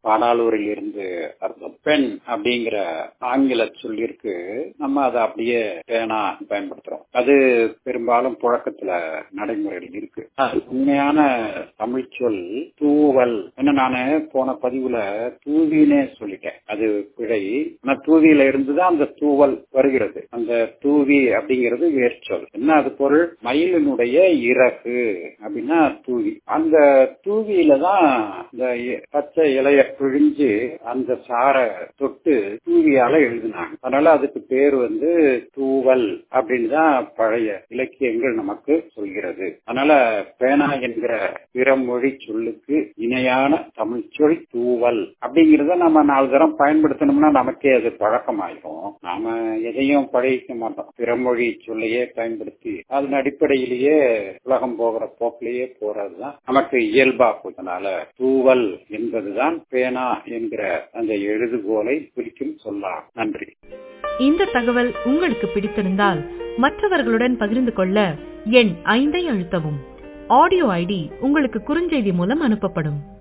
பாடாலூரில் இருந்து அர்த்தம் பெண் அப்படிங்கிற ஆங்கில சொல்லிற்கு நம்ம அதை அப்படியே பேனா பயன்படுத்துறோம் அது பெரும்பாலும் புழக்கத்துல நடைமுறையில் இருக்கு அது உண்மையான தமிழ் சொல் தூவல் என்ன நானு போன பதிவுல தூவினே சொல்லிட்டேன் அது பிழை ஆனா தூவியில இருந்துதான் அந்த தூவல் வருகிறது அந்த தூவி அப்படிங்கிறது வேர்ச்சொல் என்ன அது பொருள் மயிலினுடைய இறகு அப்படின்னா தூவி அந்த தூவியில தான் இந்த பச்சை இலைய பிழிஞ்சு அந்த சாரை தொட்டு தூவியால எழுதினாங்க அதனால அதுக்கு பேர் வந்து தூவல் அப்படின்னு தான் பழைய இலக்கியங்கள் நமக்கு சொல்கிறது அதனால பேனா என்கிற பிறமொழி சொல்லுக்கு இணையான தமிழ் சொல் தூவல் அப்படிங்கறத நம்ம நாலு தரம் பயன்படுத்தணும்னா நமக்கே அது பழக்கமாயிரும் நாம எதையும் பழகிக்க மாட்டோம் பிறமொழி சொல்லையே பயன்படுத்தி அதன் அடிப்படையிலேயே உலகம் போகிற போக்கிலேயே போறதுதான் நமக்கு இயல்பா போச்சனால தூவல் என்பதுதான் பேனா என்கிற அந்த எழுதுகோலை குறிக்கும் சொல்லலாம் நன்றி இந்த தகவல் உங்களுக்கு பிடித்திருந்தால் மற்றவர்களுடன் பகிர்ந்து கொள்ள எண் ஐந்தை அழுத்தவும் ஆடியோ ஐடி உங்களுக்கு குறுஞ்செய்தி மூலம் அனுப்பப்படும்